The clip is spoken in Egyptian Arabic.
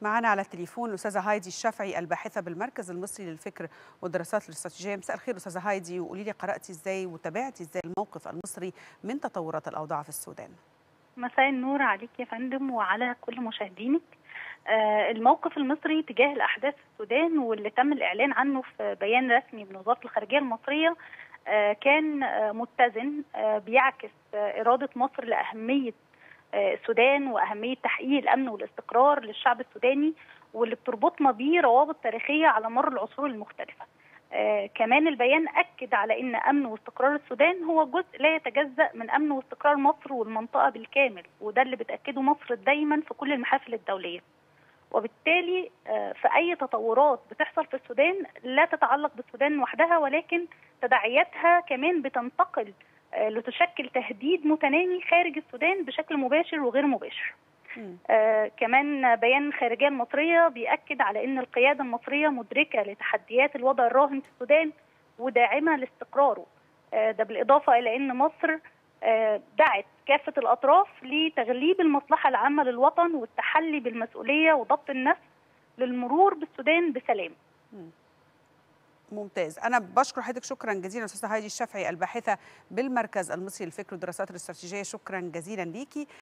معنا على التليفون الأستاذة هايدي الشافعي الباحثة بالمركز المصري للفكر والدراسات الاستراتيجية مساء الخير أستاذة هايدي وقولي لي قرأتي إزاي وتابعتي إزاي الموقف المصري من تطورات الأوضاع في السودان مساء النور عليك يا فندم وعلى كل مشاهدينك آه الموقف المصري تجاه الأحداث في السودان واللي تم الإعلان عنه في بيان رسمي من وزارة الخارجية المصرية آه كان آه متزن بيعكس إرادة مصر لأهمية السودان واهميه تحقيق الامن والاستقرار للشعب السوداني واللي بتربطنا بيه روابط تاريخيه على مر العصور المختلفه. آه كمان البيان اكد على ان امن واستقرار السودان هو جزء لا يتجزا من امن واستقرار مصر والمنطقه بالكامل وده اللي بتاكده مصر دايما في كل المحافل الدوليه. وبالتالي آه في اي تطورات بتحصل في السودان لا تتعلق بالسودان وحدها ولكن تداعياتها كمان بتنتقل لتشكل تهديد متنامي خارج السودان بشكل مباشر وغير مباشر. آه كمان بيان الخارجيه المصريه بيأكد على ان القياده المصريه مدركه لتحديات الوضع الراهن في السودان وداعمه لاستقراره. آه ده بالاضافه الى ان مصر آه دعت كافه الاطراف لتغليب المصلحه العامه للوطن والتحلي بالمسؤوليه وضبط النفس للمرور بالسودان بسلام. م. ممتاز انا بشكر حضرتك شكرا جزيلا استاذه هايدي الشافعي الباحثه بالمركز المصري للفكر والدراسات الاستراتيجيه شكرا جزيلا ليكي